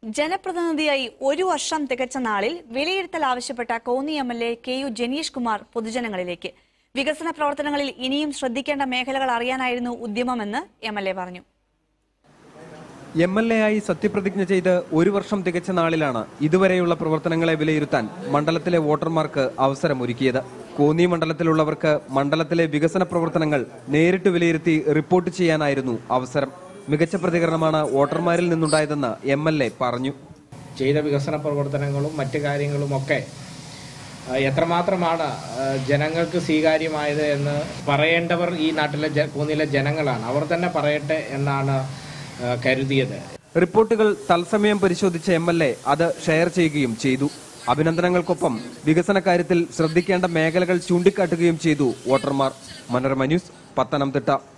ജനപ്രതിനിധിയായി ഒരു വർഷം തികച്ച നാളിൽ വിലയിരുത്തൽ ആവശ്യപ്പെട്ട Konni M L A K U Janeesh Kumar പൊതുജനങ്ങളിലേക്ക് വികസന പ്രവർത്തനങ്ങളിൽ ഇനിയും ശ്രദ്ധിക്കേണ്ട മേഖലകൾ അറിയാനായിരുന്നു ഉദ്യമമെന്ന് എം എൽ എ പറഞ്ഞു എം എൽ എ ആയി സത്യപ്രതിജ്ഞ ചെയ്ത് ഒരു വർഷം തികച്ച നാളിലാണ് ഇതുവരെയുള്ള പ്രവർത്തനങ്ങളെ വിലയിരുത്താൻ മണ്ഡലത്തിലെ വോട്ടർമാർക്ക് അവസരമൊരുക്കിയത് കോന്നി മണ്ഡലത്തിലുള്ളവർക്ക് മണ്ഡലത്തിലെ വികസന പ്രവർത്തനങ്ങൾ നേരിട്ട് വിലയിരുത്തി റിപ്പോർട്ട് ചെയ്യാനായിരുന്നു അവസരം മികച്ച പ്രതികരണമാണ് വോട്ടർമാരിൽ നിന്നുണ്ടായതെന്ന് എം എൽ എ പറഞ്ഞു ചെയ്ത വികസന പ്രവർത്തനങ്ങളും മറ്റു കാര്യങ്ങളുമൊക്കെ ആ, എത്രമാത്രമാണ് ആ, ജനങ്ങൾക്ക് സ്വീകാര്യമായത് എന്ന് പറയേണ്ടവർ ഈ നാട്ടിലെ ജ- കൂന്നിലെ ജനങ്ങളാണ് അവർ തന്നെ പറയട്ടെ എന്നാണ് ആ, കരുതിയത് റിപ്പോർട്ടുകൾ തത്സമയം പരിശോധിച്ച എം എൽ എ അത് ഷെയർ ചെയ്യുകയും ചെയ്തു അഭിനന്ദനങ്ങൾക്കൊപ്പം വികസന കാര്യത്തിൽ ശ്രദ്ധിക്കേണ്ട മേഖലകൾ ചൂണ്ടിക്കാട്ടുകയും ചെയ്തു വോട്ടർമാർ മനോരമ ന്യൂസ് പത്തനംതിട്ട